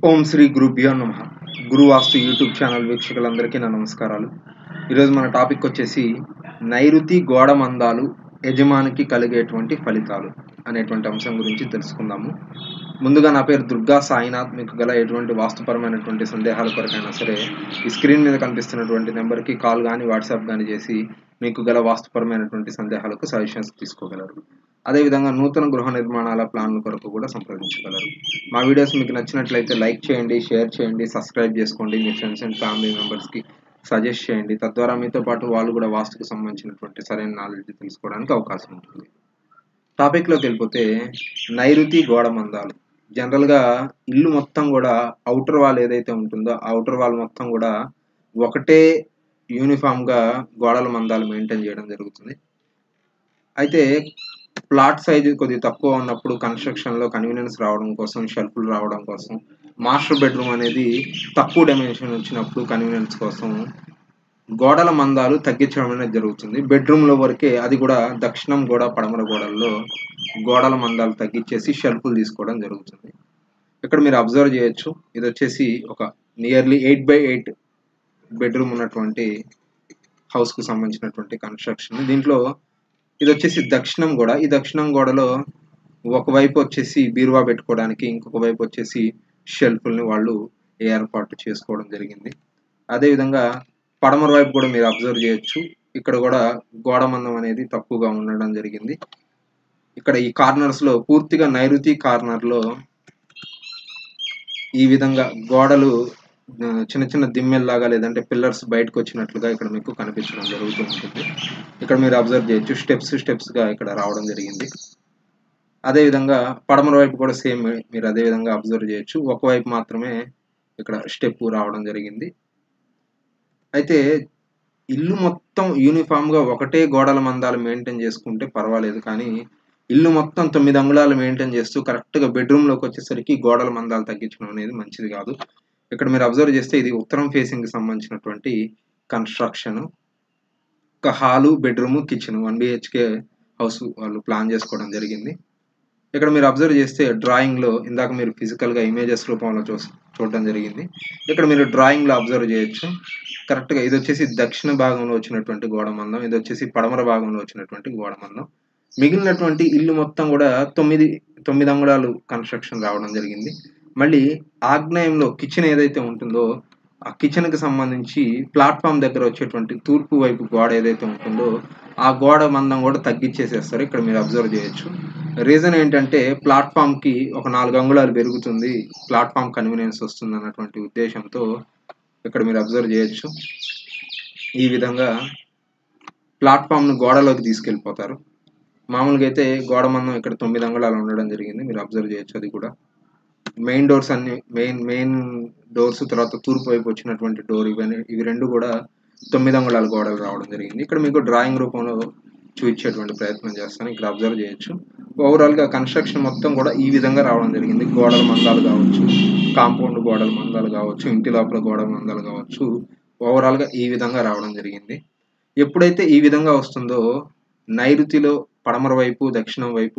ఓం శ్రీ గురుభ్యో నమ గురు వాస్తు YouTube channel వీక్షకులందరికీ నా నమస్కారాలు ఈరోజు మన టాపిక్ వచ్చేసి నైరుతి గోడ మందాలు యజమానికి కలిగేటువంటి ఫలితాలు అనేటువంటి అంశం గురించి తెలుసుకుందాము ముందుగా నా పేరు దుర్గా సాయినాథ్ మీకు గల ఎటువంటి వాస్తుపరమైనటువంటి సందేహాల కొరకైనా సరే ఈ స్క్రీన్ మీద కనిపిస్తున్నటువంటి నెంబర్కి కాల్ కానీ వాట్సాప్ కానీ చేసి మీకు గల వాస్తుపరమైనటువంటి సందేహాలకు సజెషన్స్ తీసుకోగలరు అదేవిధంగా నూతన గృహ నిర్మాణాల ప్లాన్ల కొరకు కూడా సంప్రదించగలరు మా వీడియోస్ మీకు నచ్చినట్లయితే లైక్ చేయండి షేర్ చేయండి సబ్స్క్రైబ్ చేసుకోండి మీ ఫ్రెండ్స్ అండ్ ఫ్యామిలీ మెంబర్స్కి సజెస్ట్ చేయండి తద్వారా మీతో పాటు వాళ్ళు కూడా వాస్తుకు సంబంధించినటువంటి సరైన నాలెడ్జ్ తెలుసుకోవడానికి అవకాశం ఉంటుంది టాపిక్లోకి వెళ్ళిపోతే నైరుతి గోడ మందాలు జనరల్గా ఇల్లు మొత్తం కూడా అవుటర్ వాల్ ఏదైతే ఉంటుందో ఆ అవుటర్ వాల్ మొత్తం కూడా ఒకటే యూనిఫామ్గా గోడల మందాలు మెయింటైన్ చేయడం జరుగుతుంది అయితే ప్లాట్ సైజ్ కొద్దిగా తక్కువ ఉన్నప్పుడు కన్స్ట్రక్షన్లో కన్వీనియన్స్ రావడం కోసం షెల్ఫ్లు రావడం కోసం మాస్టర్ బెడ్రూమ్ అనేది తక్కువ డైమెన్షన్ వచ్చినప్పుడు కన్వీనియన్స్ కోసం గోడల మందాలు తగ్గించడం అనేది జరుగుతుంది బెడ్రూమ్లో వరకే అది కూడా దక్షిణం గోడ పడమర గోడల్లో గోడల మందాలు తగ్గించేసి షెల్ఫ్లు తీసుకోవడం జరుగుతుంది ఇక్కడ మీరు అబ్జర్వ్ చేయొచ్చు ఇది వచ్చేసి ఒక nearly eight by eight bedroom ఉన్నటువంటి హౌస్కు సంబంధించినటువంటి కన్స్ట్రక్షన్ దీంట్లో ఇది వచ్చేసి దక్షిణం గోడ ఈ దక్షిణం గోడలో ఒకవైపు వచ్చేసి బీరువా పెట్టుకోవడానికి ఇంకొక వైపు వచ్చేసి షెల్ఫ్ల్ని వాళ్ళు ఏర్పాటు చేసుకోవడం జరిగింది అదేవిధంగా పడమర వైపు కూడా మీరు అబ్జర్వ్ చేయొచ్చు ఇక్కడ కూడా గోడ మందం అనేది తక్కువగా ఉండడం జరిగింది ఇక్కడ ఈ కార్నర్స్లో పూర్తిగా నైరుతి కార్నర్లో ఈ విధంగా గోడలు ఆ, చిన్న చిన్న దిమ్మెల్లాగా లేదంటే పిల్లర్స్ బయటకు వచ్చినట్లుగా ఇక్కడ మీకు కనిపించడం జరుగుతూ ఉంటుంది ఇక్కడ మీరు అబ్జర్వ్ చేయొచ్చు స్టెప్స్ స్టెప్స్గా ఇక్కడ రావడం జరిగింది అదేవిధంగా పడమర వైపు కూడా సేమ్ మీరు అదే విధంగా అబ్జర్వ్ చేయొచ్చు ఒకవైపు మాత్రమే ఇక్కడ స్టెప్ రావడం జరిగింది అయితే ఇల్లు మొత్తం యూనిఫామ్గా ఒకటే గోడల మందాలు మెయింటైన్ చేసుకుంటే పర్వాలేదు కానీ ఇల్లు మొత్తం తొమ్మిది అంగుళాలు మెయింటైన్ చేస్తూ కరెక్ట్గా బెడ్రూమ్లోకి వచ్చేసరికి గోడల మందాలు తగ్గించడం అనేది మంచిది కాదు ఇక్కడ మీరు అబ్జర్వ్ చేస్తే ఇది ఉత్తరం ఫేసింగ్కి సంబంధించినటువంటి కన్స్ట్రక్షన్ ఒక hall bedroom kitchen one BHK house వాళ్ళు ప్లాన్ చేసుకోవడం జరిగింది ఇక్కడ మీరు అబ్జర్వ్ చేస్తే డ్రాయింగ్లో ఇందాక మీరు ఫిజికల్గా ఇమేజెస్ రూపంలో చూ చూడడం జరిగింది ఇక్కడ మీరు డ్రాయింగ్లో అబ్జర్వ్ చేయొచ్చు కరెక్ట్గా ఇది వచ్చేసి దక్షిణ భాగంలో వచ్చినటువంటి గోడ మందం ఇది వచ్చేసి పడమర భాగంలో వచ్చినటువంటి గోడ మందం మిగిలినటువంటి ఇల్లు మొత్తం కూడా తొమ్మిది తొమ్మిది అంగుళాలు కన్స్ట్రక్షన్ రావడం జరిగింది మళ్ళీ ఆగ్నేయంలో కిచెన్ ఏదైతే ఉంటుందో ఆ కిచెన్కి సంబంధించి ప్లాట్ఫామ్ దగ్గర వచ్చేటువంటి తూర్పు వైపు గోడ ఏదైతే ఉంటుందో ఆ గోడ మందం కూడా తగ్గించేసేస్తారు ఇక్కడ మీరు అబ్జర్వ్ చేయొచ్చు రీజన్ ఏంటంటే ప్లాట్ఫామ్కి ఒక నాలుగు అంగుళాలు పెరుగుతుంది ప్లాట్ఫామ్ కన్వీనియన్స్ వస్తుంది అన్నటువంటి ఉద్దేశంతో ఇక్కడ మీరు అబ్జర్వ్ చేయొచ్చు ఈ విధంగా ప్లాట్ఫామ్ను గోడలోకి తీసుకెళ్ళిపోతారు మామూలుగా అయితే గోడ మందం ఇక్కడ తొమ్మిది అంగుళాలు ఉండడం జరిగింది మీరు అబ్జర్వ్ చేయొచ్చు అది కూడా మెయిన్ డోర్స్ అన్ని మెయిన్ మెయిన్ డోర్స్ తర్వాత తూర్పు వైపు వచ్చినటువంటి డోర్ ఇవన్నీ ఇవి రెండు కూడా తొమ్మిది అంగుళాల గోడలు రావడం జరిగింది ఇక్కడ మీకు డ్రాయింగ్ రూపంలో చూపించేటువంటి ప్రయత్నం చేస్తాను ఇక్కడ అబ్జర్వ్ చేయొచ్చు ఓవరాల్గా కన్స్ట్రక్షన్ మొత్తం కూడా ఈ విధంగా రావడం జరిగింది గోడల మందాలు కావచ్చు కాంపౌండ్ గోడల మందాలు కావచ్చు ఇంటి లోపల గోడల మందాలు కావచ్చు ఓవరాల్గా ఈ విధంగా రావడం జరిగింది ఎప్పుడైతే ఈ విధంగా వస్తుందో నైరుతిలో పడమర వైపు దక్షిణం వైపు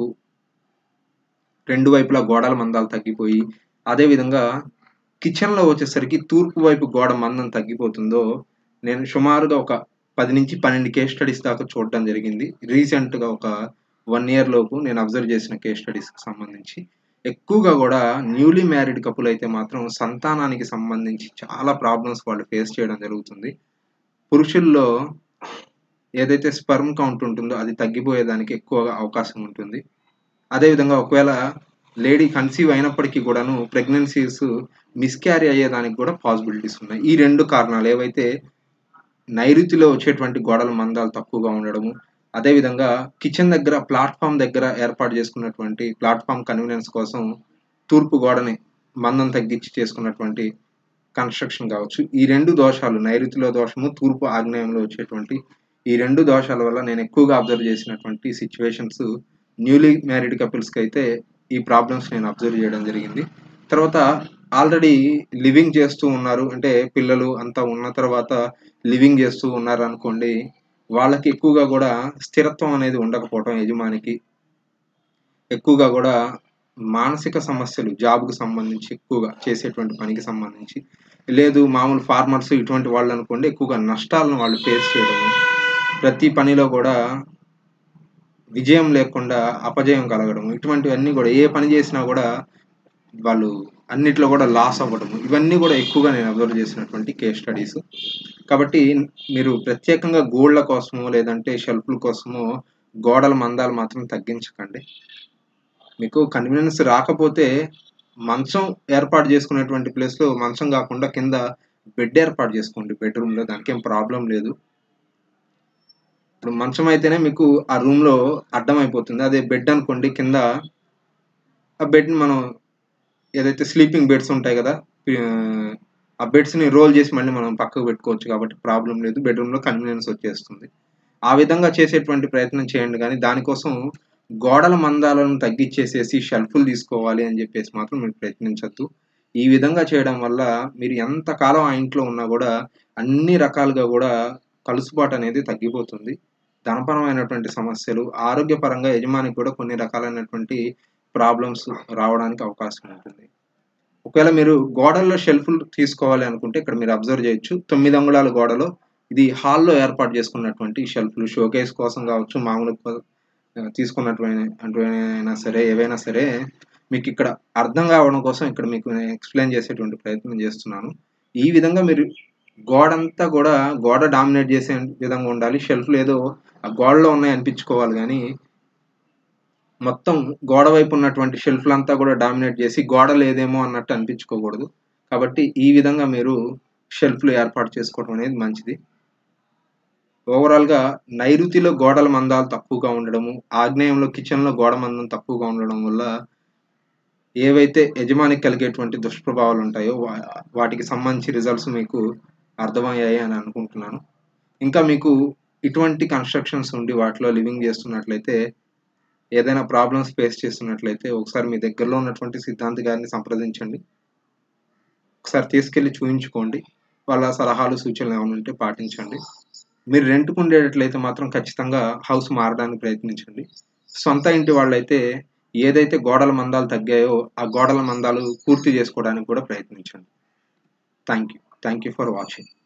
రెండు వైపులా గోడల మందాలు తగ్గిపోయి అదేవిధంగా కిచెన్లో వచ్చేసరికి తూర్పు వైపు గోడ మందం తగ్గిపోతుందో నేను సుమారుగా ఒక పది నుంచి పన్నెండు కేస్ స్టడీస్ దాకా చూడడం జరిగింది రీసెంట్గా ఒక వన్ ఇయర్ లోపు నేను అబ్జర్వ్ చేసిన కేస్ స్టడీస్కి సంబంధించి ఎక్కువగా కూడా న్యూలీ మ్యారీడ్ కపుల్ అయితే మాత్రం సంతానానికి సంబంధించి చాలా ప్రాబ్లమ్స్ వాళ్ళు ఫేస్ చేయడం జరుగుతుంది పురుషుల్లో ఏదైతే స్పర్మ్ కౌంట్ ఉంటుందో అది తగ్గిపోయేదానికి ఎక్కువగా అవకాశం ఉంటుంది అదేవిధంగా ఒకవేళ లేడీ కన్సీవ్ అయినప్పటికీ కూడాను ప్రెగ్నెన్సీస్ మిస్క్యారీ అయ్యేదానికి కూడా పాసిబిలిటీస్ ఉన్నాయి ఈ రెండు కారణాలు ఏవైతే నైరుతిలో వచ్చేటువంటి గోడల మందాలు తక్కువగా ఉండడము అదేవిధంగా కిచెన్ దగ్గర ప్లాట్ఫామ్ దగ్గర ఏర్పాటు చేసుకున్నటువంటి ప్లాట్ఫామ్ కన్వీనియన్స్ కోసం తూర్పు గోడని మందం తగ్గించి చేసుకున్నటువంటి కన్స్ట్రక్షన్ కావచ్చు ఈ రెండు దోషాలు నైరుతిలో దోషము తూర్పు ఆగ్నేయంలో వచ్చేటువంటి ఈ రెండు దోషాల వల్ల నేను ఎక్కువగా అబ్జర్వ్ చేసినటువంటి సిచ్యువేషన్స్ న్యూలీ మ్యారీడ్ కపుల్స్కి అయితే ఈ ప్రాబ్లమ్స్ నేను అబ్జర్వ్ చేయడం జరిగింది తర్వాత ఆల్రెడీ లివింగ్ చేస్తూ ఉన్నారు అంటే పిల్లలు అంతా ఉన్న తర్వాత లివింగ్ చేస్తూ ఉన్నారు అనుకోండి వాళ్ళకి ఎక్కువగా కూడా స్థిరత్వం అనేది ఉండకపోవటం యజమానికి ఎక్కువగా కూడా మానసిక సమస్యలు జాబ్‌కు సంబంధించి ఎక్కువగా చేసేటువంటి పనికి సంబంధించి, లేదు మామూలు ఫార్మర్స్ ఇటువంటి వాళ్ళనుకోండి ఎక్కువగా నష్టాలను వాళ్ళు ఫేస్ చేయడము. ప్రతి పనిలో గూడా విజయం లేకుండా అపజయం కలగడము. ఇటువంటివన్నీ గూడా ఏ పని జేసినా గూడా వాళ్ళు అన్నిట్లో గూడా లాస్ అవ్వడము. ఇవన్నీ గూడా ఎక్కువగా నేను అబ్జర్వ్ చేసినటువంటి కేస్ స్టడీస్. కాబట్టి మీరు ప్రత్యేకంగా గోల్డ్‌ల కోసమో, లేదంటే షెల్ఫ్‌ల కోసమో గోడల మందాలు మాత్రం తగ్గించకండి. మీకు కన్వీనియన్స్ రాకపోతే మంచం ఏర్పాటు చేసుకునేటువంటి ప్లేస్‌లో మంచం గాకుండా కింద బెడ్ ఏర్పాటు చేసుకోండి బెడ్‌రూమ్‌లో దానికేం ప్రాబ్లమ్ లేదు. ఇప్పుడు మంచం అయితేనే మీకు ఆ రూమ్‌లో అడ్డమైపోతుంది. అదే బెడ్ అనుకోండి కింద ఆ బెడ్‌ని మనం ఏదైతే స్లీపింగ్ బెడ్స్ ఉంటాయి గదా! ఆహ్, ఆ బెడ్స్‌ని రోల్ జేసి మళ్ళీ మనం పక్కకు పెట్టుకోవచ్చు కాబట్టి ప్రాబ్లమ్ లేదు. బెడ్‌రూమ్‌లో కన్వీనియన్స్ వచ్చేస్తుంది. ఆ విధంగా చేసేటువంటి ప్రయత్నం చేయండి గానీ, దానికోసం గోడల మందాలను తగ్గిచ్చేసేసి షెల్ఫ్‌లు తీసుకోవాలి అని జెప్పేసి మాత్రం మీరు ప్రయత్నించొద్దు. ఈ విధంగా చేయడం వల్ల మీరు ఎంత కాలం ఆ ఇంట్లో ఉన్నా గూడా అన్ని రకాలుగా గూడా కలుసుబాటనేది తగ్గిపోతుంది. ధనపరమైనటువంటి సమస్యలు, ఆరోగ్యపరంగా యజమానికి కూడా కొన్ని రకాలైనటువంటి ప్రాబ్లమ్స్ రావడానికి అవకాశం ఉంటుంది. ఒకవేళ మీరు గోడల్లో షెల్ఫ్‌లు తీసుకోవాలి అనుకుంటే ఇక్కడ మీరు అబ్జర్వ్ జేయొచ్చు. 9 అంగుళాల గోడలో ఇది హాల్‌లో ఏర్పాటు చేసుకున్నటువంటి షెల్ఫ్‌లు షోకేస్ కోసం గావచ్చు, మామూలుగా ఆహ్, తీసుకున్నటువైన అటువైనా సరే, ఏవైనా సరే మీకిక్కడ అర్థం గావడం కోసం ఇక్కడ మీకు నేను ఎక్స్‌ప్లెయిన్ చేసేటువంటి ప్రయత్నం జేస్తున్నాను. ఈ విధంగా మీరు గోడంతా గూడా గోడ డామినేట్ జేసే విధంగా ఉండాలి. షెల్ఫ్‌లు ఏదో ఆ గోడలో ఉన్నాయి అనిపించుకోవాలి గానీ మొత్తం గోడ వైపు ఉన్నటువంటి షెల్ఫ్‌లంతా గూడా డామినేట్ జేసి గోడ లేదేమో అన్నట్టు అనిపించుకోకూడదు. కాబట్టి ఈ విధంగా మీరు షెల్ఫ్‌లు ఏర్పాటు చేసుకోవడం అనేది మంచిది. ఓవరాల్‌గా నైరుతిలో గోడల మందాలు తక్కువగా ఉండడము, ఆగ్నేయంలో కిచెన్‌లో గోడ మందం తక్కువగా ఉండడం వల్ల ఏవైతే యజమానికి కలిగేటువంటి దుష్ప్రభావాలు ఉంటాయో వా వాటికి సంబంధించి రిజల్ట్స్ మీకు అర్థమయ్యాయి అని అనుకుంటున్నాను. ఇంకా మీకు ఇటువంటి కన్‌స్ట్రక్షన్స్ ఉండి వాటిలో లివింగ్ జేస్తున్నట్లయితే ఏదైనా ప్రాబ్లమ్స్ ఫేస్ చేస్తున్నట్లయితే ఒకసారి మీ దగ్గరలో ఉన్నటువంటి సిద్ధాంతి గారిని సంప్రదించండి. ఒకసారి తీసుకెళ్ళి చూయించుకోండి. వాళ్ళ సలహాలు, సూచనలు ఏమైనా ఉంటే పాటించండి. మీరు రెంట్‌కి ఉండేటట్లయితే మాత్రం ఖచ్చితంగా హౌస్ మారడానికి ప్రయత్నించండి. సొంత ఇంటి వాళ్ళైతే ఏదైతే గోడల మందాలు తగ్గాయో ఆ గోడల మందాలు పూర్తి జేసుకోవడానికి కూడా ప్రయత్నించండి. Thank you. Thank you for watching.